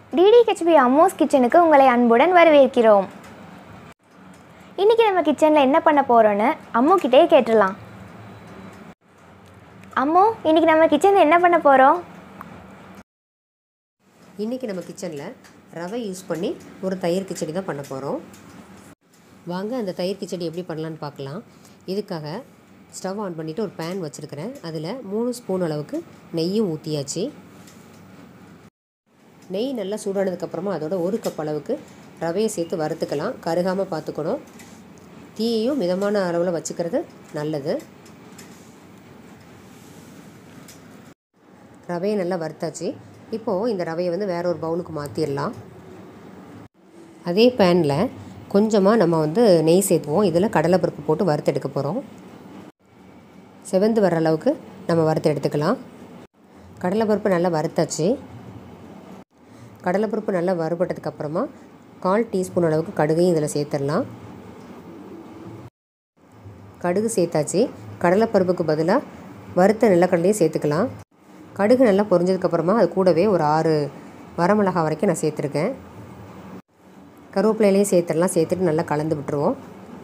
டிடிஹெச்பி அம்மோஸ் கிச்சனுக்கு உங்களை அன்புடன் வரவேற்கிறோம் இன்றைக்கி நம்ம கிச்சனில் என்ன பண்ண போகிறோன்னு அம்முக்கிட்டே கேட்டுடலாம் அம்மு இன்றைக்கி நம்ம கிச்சனில் என்ன பண்ண போகிறோம் இன்றைக்கி நம்ம கிச்சனில் ரவை யூஸ் பண்ணி ஒரு தயிர் கிச்சடி தான் பண்ண போகிறோம் வாங்க அந்த தயிர் கிச்சடி எப்படி பண்ணலான்னு பார்க்கலாம் இதுக்காக ஸ்டவ் ஆன் பண்ணிவிட்டு ஒரு பேன் வச்சுருக்கிறேன் அதில் மூணு ஸ்பூன் அளவுக்கு நெய்யும் ஊற்றியாச்சு நெய் நல்லா சூடானதுக்கப்புறமா அதோட ஒரு கப் அளவுக்கு ரவையை சேர்த்து வறுத்துக்கலாம் கருகாமல் பார்த்துக்கணும் தீயையும் மிதமான அளவில் வச்சுக்கிறது நல்லது ரவையை நல்லா வறுத்தாச்சு இப்போது இந்த ரவையை வந்து வேற ஒரு பவுலுக்கு மாற்றிடலாம் அதே பேனில் கொஞ்சமாக நம்ம வந்து நெய் சேர்த்துவோம் இதில் கடலைப்பருப்பு போட்டு வறுத்து எடுக்க போகிறோம் செவந்து வர அளவுக்கு நம்ம வறுத்து எடுத்துக்கலாம் கடலைப்பருப்பு நல்லா வறுத்தாச்சு கடலைப்பருப்பு நல்லா வறுபட்டதுக்கப்புறமா கால் டீஸ்பூன் அளவுக்கு கடுகையும் இதில் சேர்த்துடலாம் கடுகு சேர்த்தாச்சு கடலைப்பருப்புக்கு பதிலாக வறுத்த நிலக்கடலையும் சேர்த்துக்கலாம் கடுகு நல்லா பொரிஞ்சதுக்கப்புறமா அது கூடவே ஒரு ஆறு வரமிளகா வரைக்கும் நான் சேர்த்துருக்கேன் கருவேப்பிலையிலையும் சேர்த்துடலாம் சேர்த்துட்டு நல்லா கலந்து விட்டுருவோம்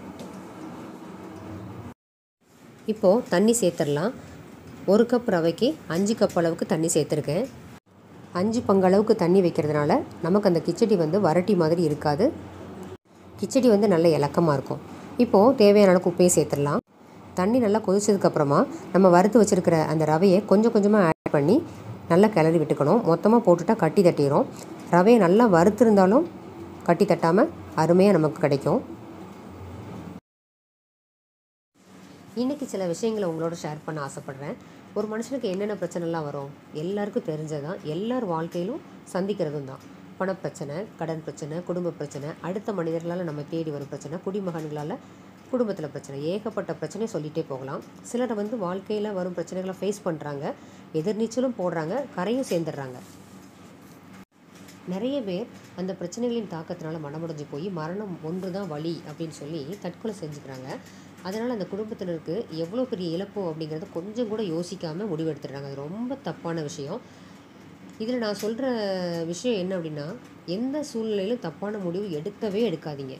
இப்போது தண்ணி சேர்த்துடலாம் ஒரு கப் ரவைக்கு அஞ்சு கப் அளவுக்கு தண்ணி சேர்த்துருக்கேன் அஞ்சு பங்கு அளவுக்கு தண்ணி வைக்கிறதுனால நமக்கு அந்த கிச்சடி வந்து வரட்டி மாதிரி இருக்காது கிச்சடி வந்து நல்ல இலக்கமாக இருக்கும் இப்போது தேவையான அளவுக்கு உப்பையும் சேர்த்துடலாம் தண்ணி நல்லா கொதிச்சதுக்கப்புறமா நம்ம வறுத்து வச்சுருக்கிற அந்த ரவையை கொஞ்சம் கொஞ்சமாக ஆட் பண்ணி நல்லா கிளறி விட்டுக்கணும் மொத்தமாக போட்டுட்டா கட்டி தட்டிடும் ரவையை நல்லா வறுத்துருந்தாலும் கட்டி தட்டாமல் அருமையாக நமக்கு கிடைக்கும் இன்றைக்கி சில விஷயங்களை உங்களோட ஷேர் பண்ண ஆசைப்பட்றேன் ஒரு மனுஷனுக்கு என்னென்ன பிரச்சனைலாம் வரும் எல்லாருக்கும் தெரிஞ்சதான் எல்லார் வாழ்க்கையிலும் சந்திக்கிறதும் தான் பணப்பிரச்சனை கடன் பிரச்சனை குடும்ப பிரச்சனை அடுத்த மனிதர்களால் நம்ம தேடி வரும் பிரச்சனை குடிமகன்களால் குடும்பத்தில் பிரச்சனை ஏகப்பட்ட பிரச்சனை சொல்லிகிட்டே போகலாம் சிலர் வந்து வாழ்க்கையில் வரும் பிரச்சனைகளை ஃபேஸ் பண்ணுறாங்க எதிர்நீச்சலும் போடுறாங்க கரையும் சேர்ந்துடுறாங்க நிறைய பேர் அந்த பிரச்சனைகளின் தாக்கத்தினால மனமுடைஞ்சு போய் மரணம் ஒன்று தான் வழி அப்படின்னு சொல்லி தற்கொலை செஞ்சுக்கிறாங்க அதனால் அந்த குடும்பத்தினருக்கு எவ்வளோ பெரிய இழப்பு அப்படிங்கிறத கொஞ்சம் கூட யோசிக்காமல் முடிவெடுத்துடுறாங்க அது ரொம்ப தப்பான விஷயம் இதில் நான் சொல்கிற விஷயம் என்ன அப்படின்னா எந்த சூழ்நிலையிலும் தப்பான முடிவு எடுக்கவே எடுக்காதீங்க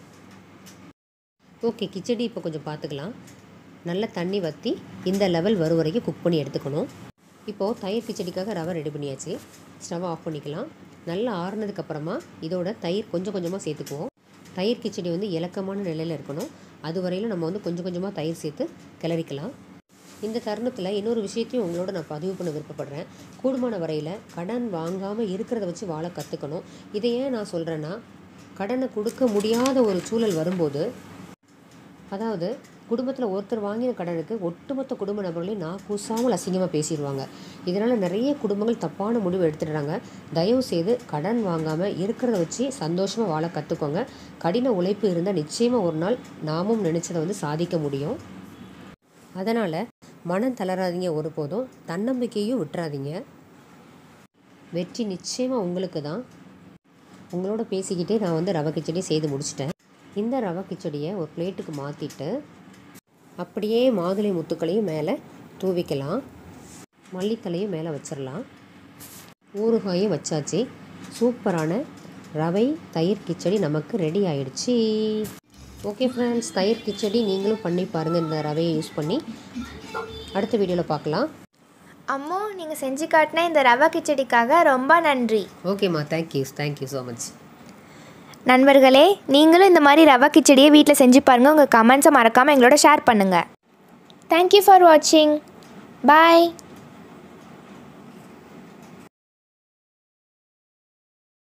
ஓகே கிச்சடி இப்போ கொஞ்சம் பார்த்துக்கலாம் நல்ல தண்ணி வற்றி இந்த லெவல் வரும் வரைக்கும் குக் பண்ணி எடுத்துக்கணும் இப்போது தயிர் கிச்சடிக்காக ரவை ரெடி பண்ணியாச்சு ஸ்டவ் ஆஃப் பண்ணிக்கலாம் நல்லா ஆறுனதுக்கப்புறமா இதோட தயிர் கொஞ்சம் கொஞ்சமாக சேர்த்துக்குவோம் தயிர் கிச்சடி வந்து இலக்கமான நிலையில் இருக்கணும் அது வரையிலும் நம்ம வந்து கொஞ்சம் கொஞ்சமாக தயிர் சேர்த்து கிளறிக்கலாம் இந்த தருணத்தில் இன்னொரு விஷயத்தையும் உங்களோட நான் பதிவு பண்ண விருப்பப்படுறேன் கூடுமான வரையில் கடன் வாங்காமல் இருக்கிறத வச்சு வாழ கற்றுக்கணும் இதை ஏன் நான் சொல்கிறேன்னா கடனை கொடுக்க முடியாத ஒரு சூழல் வரும்போது அதாவது குடும்பத்தில் ஒருத்தர் வாங்கின கடனுக்கு ஒட்டுமொத்த குடும்ப நபர்களையும் நான் கூசாமல் அசிங்கமாக பேசிடுவாங்க இதனால் நிறைய குடும்பங்கள் தப்பான முடிவு எடுத்துடுறாங்க தயவு செய்து கடன் வாங்காமல் இருக்கிறத வச்சு சந்தோஷமாக வாழ கற்றுக்கோங்க கடின உழைப்பு இருந்தால் நிச்சயமாக ஒரு நாள் நாமும் நினச்சதை வந்து சாதிக்க முடியும் அதனால் மனம் தளராதீங்க ஒருபோதும் தன்னம்பிக்கையும் விட்டுறாதீங்க வெற்றி நிச்சயமாக உங்களுக்கு தான் உங்களோட பேசிக்கிட்டே நான் வந்து ரவை கிச்சடி செய்து முடிச்சிட்டேன் இந்த ரவை கிச்சடியை ஒரு பிளேட்டுக்கு மாற்றிட்டு அப்படியே மாதுளை முத்துக்களையும் மேலே தூவிக்கலாம் மல்லித்தலையும் மேலே வச்சிடலாம் ஊறுகாயும் வச்சாச்சு சூப்பரான ரவை தயிர் கிச்சடி நமக்கு ரெடி ஆயிடுச்சு ஓகே ஃப்ரெண்ட்ஸ் தயிர் கிச்சடி நீங்களும் பண்ணி பாருங்கள் இந்த ரவையை யூஸ் பண்ணி அடுத்த வீடியோவில் பார்க்கலாம் அம்மு நீங்கள் செஞ்சு காட்டின இந்த ரவா கிச்சடிக்காக ரொம்ப நன்றி ஓகேம்மா தேங்க்யூ தேங்க்யூ ஸோ மச் நண்பர்களே நீங்களும் இந்த மாதிரி ரவா கிச்சடியை வீட்டில் செஞ்சு பாருங்கள் உங்கள் கமெண்ட்ஸை மறக்காமல் எங்களோட ஷேர் பண்ணுங்கள் தேங்க்யூ ஃபார் வாட்சிங் பாய்